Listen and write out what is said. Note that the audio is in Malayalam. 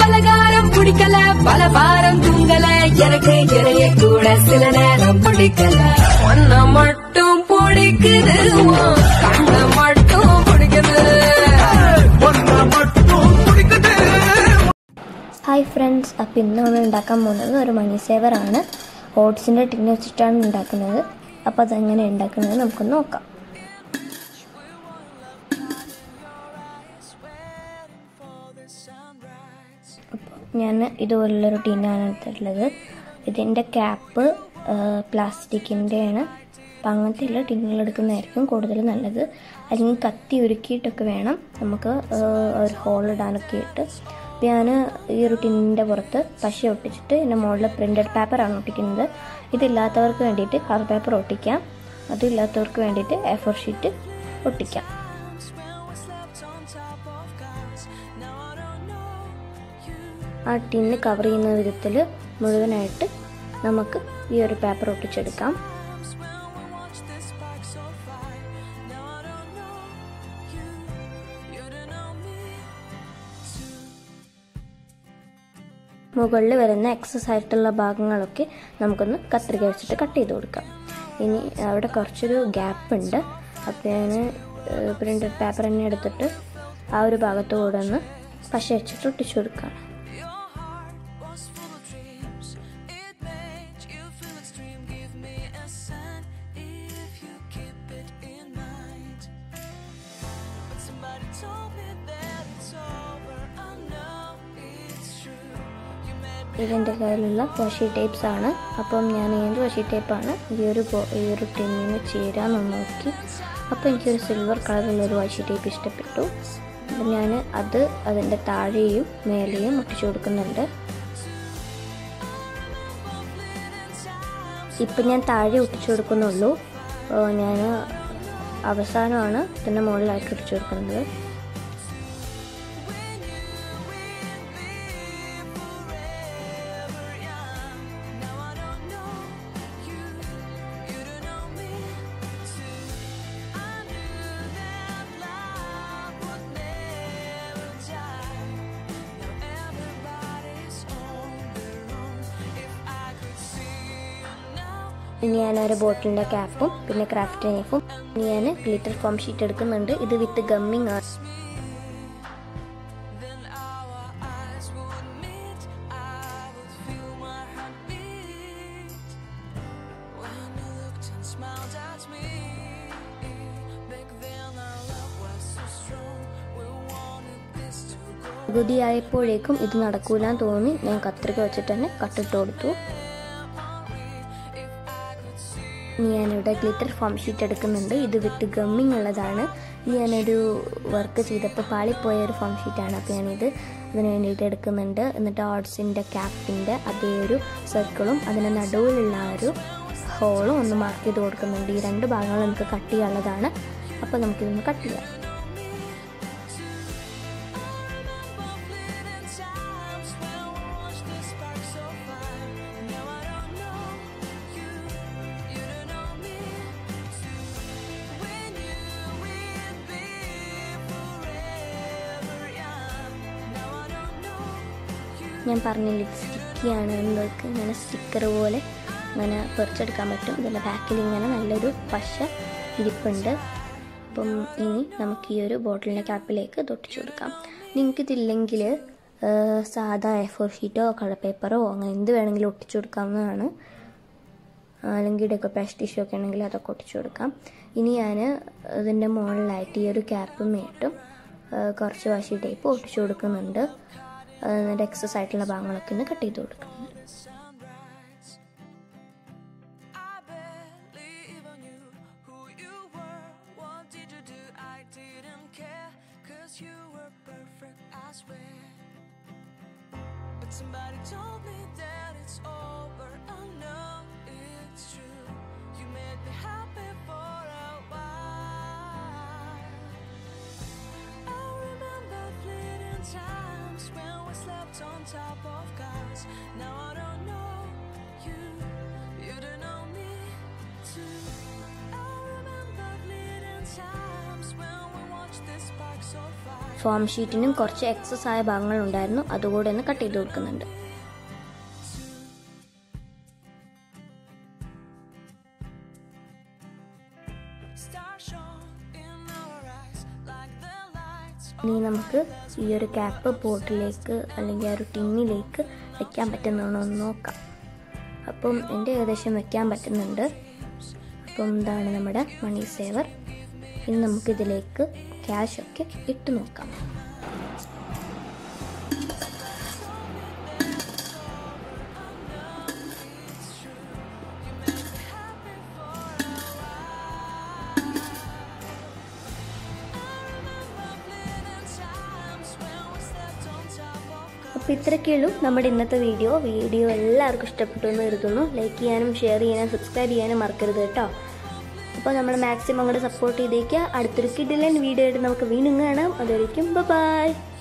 பலகாரம் பிடிக்கல பலபாரம் தூங்கல எனக்கு இறைய கூட சில நேரம் பிடிக்கல ஒன்ன மட்டும் பிடிக்குது உன் கண்ண மட்டும் பிடிக்குது ഹായ് ഫ്രണ്ട്സ് അപ്പോൾ ഇന്ന് നമ്മൾ ഉണ്ടാക്കാൻ പോകുന്നത് ഒരു മണി സേവറാണ് ഓട്സിൻ്റെ ടിന്ന് വെച്ചിട്ടാണ് ഉണ്ടാക്കുന്നത് അപ്പോൾ അതെങ്ങനെ ഉണ്ടാക്കുന്നത് നമുക്കൊന്ന് നോക്കാം അപ്പോൾ ഞാൻ ഇതുപോലുള്ളൊരു ടിന്നാണ് എടുത്തിട്ടുള്ളത് ഇതിൻ്റെ ക്യാപ്പ് പ്ലാസ്റ്റിക്കിൻ്റെയാണ് അപ്പം അങ്ങനത്തെ ഉള്ള ടിന്നുകൾ എടുക്കുന്നതായിരിക്കും കൂടുതൽ നല്ലത് അല്ലെങ്കിൽ കത്തി ഉരുക്കിയിട്ടൊക്കെ വേണം നമുക്ക് ആ, ഒരു ഹോൾ ഇടാനൊക്കെ ഇട്ട് അപ്പോൾ ഞാൻ ഈ ഒരു ടിന്നിൻ്റെ പുറത്ത് പശ ഒട്ടിച്ചിട്ട് എൻ്റെ മുകളിൽ പ്രിൻറ്റഡ് പേപ്പറാണ് ഒട്ടിക്കുന്നത് ഇതില്ലാത്തവർക്ക് വേണ്ടിയിട്ട് കളർ പേപ്പർ ഒട്ടിക്കാം അതില്ലാത്തവർക്ക് വേണ്ടിയിട്ട് എ ഫോർ ഷീറ്റ് ഒട്ടിക്കാം ആ ടിന്ന് കവർ ചെയ്യുന്ന വിധത്തിൽ മുഴുവനായിട്ട് നമുക്ക് ഈ ഒരു പേപ്പർ ഒട്ടിച്ചെടുക്കാം മുകളിൽ വരുന്ന എക്സസ് ആയിട്ടുള്ള ഭാഗങ്ങളൊക്കെ നമുക്കൊന്ന് കത്രിക വെച്ചിട്ട് കട്ട് ചെയ്ത് കൊടുക്കാം ഇനി അവിടെ കുറച്ചൊരു ഗ്യാപ്പ് ഉണ്ട് അപ്പോൾ ഞാൻ പ്രിൻറ്റഡ് പേപ്പർ തന്നെ എടുത്തിട്ട് ആ ഒരു ഭാഗത്ത് കൂടെ ഒന്ന് പശ വെച്ചിട്ട് ഒട്ടിച്ചു കൊടുക്കാം ഇതെൻ്റെ കയ്യിലുള്ള വാഷി ടേപ്സ് ആണ് അപ്പം ഞാൻ ഏത് വാഷി ടേപ്പാണ് ഈ ഒരു ബോ- ഈ ഒരു ടിന്നിന് ചേരാമെന്ന് നോക്കി അപ്പോൾ എനിക്കൊരു സിൽവർ കളറുള്ളൊരു വാഷി ടേപ്പ് ഇഷ്ടപ്പെട്ടു അപ്പം ഞാൻ അത് അതിൻ്റെ താഴെയും മേലെയും ഒട്ടിച്ചു കൊടുക്കുന്നുണ്ട് ഇപ്പം ഞാൻ താഴെ ഒട്ടിച്ചു കൊടുക്കുന്നുള്ളൂ ഞാൻ അവസാനമാണ് ഇതിൻ്റെ മുകളിലായിട്ട് ഒട്ടിച്ചു കൊടുക്കുന്നത് ഇനി ഞാൻ ഒരു ബോട്ടിലിൻ്റെ ക്യാപ്പും പിന്നെ ക്രാഫ്റ്റ് നൈഫും ഇനി ഞാൻ ഗ്ലിറ്റർ ഫോം ഷീറ്റ് എടുക്കുന്നുണ്ട് ഇത് വിത്ത് ഗമ്മിങ് ആണ് പകുതിയായപ്പോഴേക്കും ഇത് നടക്കൂലെന്ന് തോന്നി ഞാൻ കത്രിക വെച്ചിട്ട് തന്നെ കട്ടിട്ട് കൊടുത്തു ഇനി ഞാനിവിടെ ഗ്ലിറ്റർ ഫോം ഷീറ്റ് എടുക്കുന്നുണ്ട് ഇത് വിത്ത് ഗമ്മിങ് ഉള്ളതാണ് ഇത് ഞാനൊരു വർക്ക് ചെയ്തപ്പോൾ പാളിപ്പോയ ഒരു ഫോം ഷീറ്റാണ് അപ്പോൾ ഞാനിത് അതിന് വേണ്ടിയിട്ട് എടുക്കുന്നുണ്ട് എന്നിട്ട് ഓട്സിൻ്റെ ക്യാപ്പിൻ്റെ അതേ ഒരു സർക്കിളും അതിന് നടുവിലുള്ള ആ ഒരു ഹോളും ഒന്ന് മാർക്ക് ചെയ്ത് കൊടുക്കുന്നുണ്ട് ഈ രണ്ട് ഭാഗങ്ങൾ നമുക്ക് കട്ട് ചെയ്യാനുള്ളതാണ് അപ്പോൾ നമുക്കിതൊന്ന് കട്ട് ചെയ്യാം ഞാൻ പറഞ്ഞില്ല ഇത് സ്റ്റിക്കിയാണ് എന്നൊക്കെ ഇങ്ങനെ സ്റ്റിക്കർ പോലെ ഇങ്ങനെ പറിച്ചെടുക്കാൻ പറ്റും ഇതിൻ്റെ ബാക്കിൽ ഇങ്ങനെ നല്ലൊരു പശ ഇരിപ്പുണ്ട് അപ്പം ഇനി നമുക്ക് ഈ ഒരു ബോട്ടിലിൻ്റെ ക്യാപ്പിലേക്ക് ഇത് ഒട്ടിച്ചു കൊടുക്കാം നിങ്ങൾക്കിതില്ലെങ്കിൽ സാധാ എ ഫോർ ഷീറ്റോ കളർ പേപ്പറോ അങ്ങനെ എന്ത് വേണമെങ്കിലും ഒട്ടിച്ചു കൊടുക്കാവുന്നതാണ് അല്ലെങ്കിൽ ഡെക്കോപാഷ് ടിഷ്യൂ ഒക്കെ ഉണ്ടെങ്കിൽ അതൊക്കെ ഒട്ടിച്ചു കൊടുക്കാം ഇനി ഞാൻ ഇതിൻ്റെ മുകളിലായിട്ട് ഈ ഒരു ക്യാപ്പും മേട്ടും കുറച്ച് വാശി ടേപ്പ് ഒട്ടിച്ചു കൊടുക്കുന്നുണ്ട് എന്നിട്ട് എക്സസ് ആയിട്ടുള്ള ഭാഗങ്ങളൊക്കെ ഒന്ന് കട്ട് ചെയ്ത് കൊടുക്കുന്നുണ്ട് Somebody told me that it's over. I know it's true. You made me happy for a while. I remember fleeting times when we slept on top of cars. Now I don't know you, you don't know me too. I remember fleeting times when we watched foam ഷീറ്റിനും കുറച്ച് എക്സസ് ആയ ഭാഗങ്ങളുണ്ടായിരുന്നു അതുകൂടെ ഒന്ന് കട്ട് ചെയ്ത് കൊടുക്കുന്നുണ്ട് Stars shone in our eyes like the lights ഇനി നമുക്ക് ഈ ഒരു ക്യാപ്പ് ബോട്ടിലേക്ക് അല്ലെങ്കിൽ ആ ഒരു ടിന്നിലേക്ക് വെക്കാൻ പറ്റുന്നതാണോ എന്ന് നോക്കാം അപ്പം എൻ്റെ ഏകദേശം വെക്കാൻ പറ്റുന്നുണ്ട് അപ്പം ഇതാണ് നമ്മുടെ മണി സേവർ ഇനി നമുക്കിതിലേക്ക് ക്യാഷൊക്കെ ഇട്ട് നോക്കാം അപ്പോൾ ഇത്രയൊക്കെയുള്ളൂ നമ്മുടെ ഇന്നത്തെ വീഡിയോ വീഡിയോ എല്ലാവർക്കും ഇഷ്ടപ്പെട്ടു എന്ന് കരുതുന്നു ലൈക്ക് ചെയ്യാനും ഷെയർ ചെയ്യാനും സബ്സ്ക്രൈബ് ചെയ്യാനും മറക്കരുത് കേട്ടോ അപ്പോൾ നമ്മൾ മാക്സിമം അങ്ങോട്ട് സപ്പോർട്ട് ചെയ്തേക്കുക അടുത്തൊരു കിഡിലൻ വീഡിയോ ആയിട്ട് നമുക്ക് വീണ്ടും കാണാം അതുവരെയ്ക്കും ബൈ